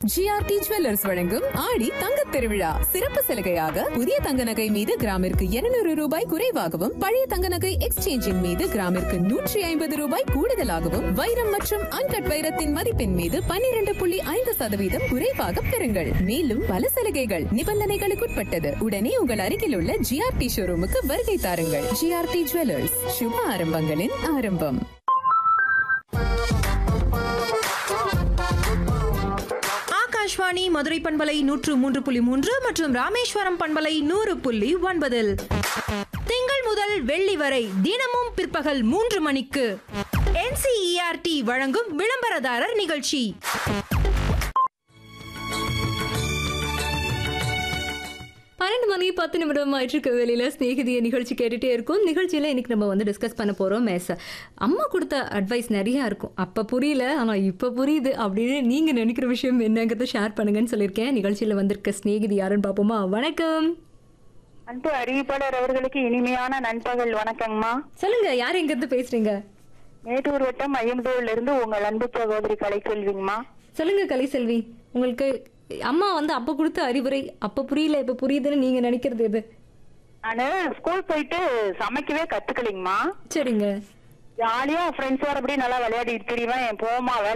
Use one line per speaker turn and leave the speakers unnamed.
GRT jewellers வழங்கும் ஆடி தங்கத் திருவிழா சிறப்பு சலுகையாக புதிய தங்க நகை மீது கிராமிற்கு 200 ரூபாய் குறைவாகவும் பழைய தங்க நகை எக்ஸ்சேஞ்சின் மீது கிராமிற்கு நூற்றி ஐம்பது ரூபாய் கூடுதலாகவும் வைரம் மற்றும் அன்கட் வைரத்தின் மதிப்பின் மீது 12.5% புள்ளி ஐந்து சதவீதம் குறைவாக பெறுங்கள் மேலும் பல சலுகைகள் நிபந்தனைகளுக்குட்பட்டது உடனே உங்கள் அருகில் உள்ள ஜிஆர்டி ஷோரூமுக்கு வருகை தாருங்கள் ஜிஆர்டி ஜுவல்லர்ஸ் சுப ஆரம்பங்களின் ஆரம்பம்
ஆகாஷ்வாணி மதுரை பண்பலை நூற்று மூன்று புள்ளி மூன்று மற்றும் ராமேஸ்வரம் பண்பலை நூறு புள்ளி ஒன்பதில் திங்கள் முதல் வெள்ளி வரை தினமும் பிற்பகல் மூன்று மணிக்கு என்சிஇஆர்டி வழங்கும் விளம்பரதாரர் நிகழ்ச்சி
பன்னெண்டு மணி பத்து நிமிடம் ஆயிட்டு வெளியில ஸ்நேகிதிய நிகழ்ச்சி கேட்டுட்டே இருக்கும் நிகழ்ச்சியில இன்னைக்கு நம்ம வந்து டிஸ்கஸ் பண்ண போறோம் மேச அம்மா கொடுத்த அட்வைஸ் நிறைய இருக்கும் அப்ப புரியல ஆனா இப்ப புரியுது அப்படின்னு நீங்க நினைக்கிற விஷயம் என்னங்கிறத ஷேர் பண்ணுங்கன்னு சொல்லியிருக்கேன் நிகழ்ச்சியில வந்திருக்க ஸ்நேகிதி யாருன்னு பாப்போமா வணக்கம்
அன்பு அறிவிப்பாளர் அவர்களுக்கு இனிமையான நண்பகல் வணக்கங்கம்மா
சொல்லுங்க யார் எங்க இருந்து பேசுறீங்க
மேட்டூர் வட்டம் ஐயம்பதூர்ல இருந்து உங்கள் அன்பு சகோதரி கலை செல்விங்கம்மா
சொல்லுங்க கலைசெல்வி உங்களுக்கு அம்மா வந்து அப்ப கொடுத்த அறிவுரை அப்ப புரியல இப்ப புரியுதுன்னு நீங்க நினைக்கிறது எது
நானு ஸ்கூல் போயிட்டு சமைக்கவே கத்துக்கலைங்கம்மா
சரிங்க
ஜாலியா ஃப்ரெண்ட்ஸோட அப்படியே நல்லா விளையாடிட்டு திரிவேன் என் போமா வேலை